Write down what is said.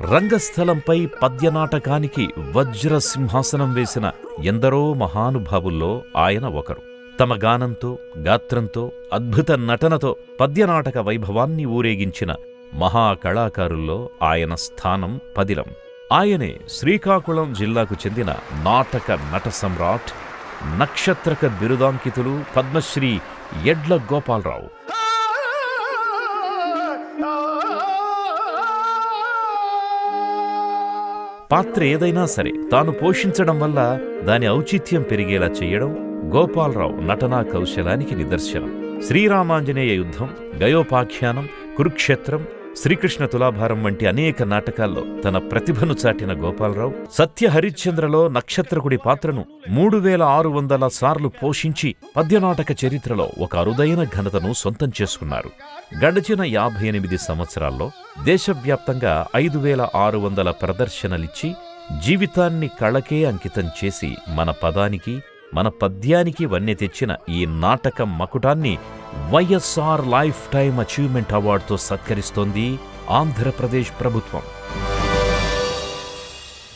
రంగస్థలంపై పద్యనాటకానికి వజ్ర సింహాసనం వేసిన ఎందరో మహానుభావుల్లో ఆయన ఒకరు తమ గానంతో గాత్రంతో అద్భుత నటనతో పద్యనాటక వైభవాన్ని ఊరేగించిన మహాకళాకారుల్లో ఆయన స్థానం పదిలం ఆయనే శ్రీకాకుళం జిల్లాకు చెందిన నాటక నట సమ్రాట్ నక్షత్రక బిరుదాంకితులు పద్మశ్రీ ఎడ్ల గోపాలరావు పాత్ర ఏదైనా సరే తాను పోషించడం వల్ల దాని ఔచిత్యం పెరిగేలా చేయడం గోపాలరావు నటనా కౌశలానికి నిదర్శనం శ్రీరామాంజనేయ యుద్ధం గయోపాఖ్యానం కురుక్షేత్రం శ్రీకృష్ణ తులాభారం వంటి అనేక నాటకాల్లో తన ప్రతిభను చాటిన గోపాలరావు సత్య హరిశ్చంద్రలో నక్షత్రకుడి పాత్రను మూడు వేల ఆరు వందల సార్లు పోషించి పద్యనాటక చరిత్రలో ఒక అరుదైన ఘనతను సొంతం చేసుకున్నారు గడిచిన యాభై ఎనిమిది సంవత్సరాల్లో దేశవ్యాప్తంగా ఐదు వేల ఆరు వందల ప్రదర్శనలిచ్చి జీవితాన్ని కళకే అంకితం చేసి మన పదానికి మన పద్యానికి వన్నె తెచ్చిన ఈ నాటక మకుటాన్ని వైఎస్ఆర్ లైఫ్ టైమ్ అచీవ్మెంట్ అవార్డుతో సత్కరిస్తోంది ఆంధ్రప్రదేశ్ ప్రభుత్వం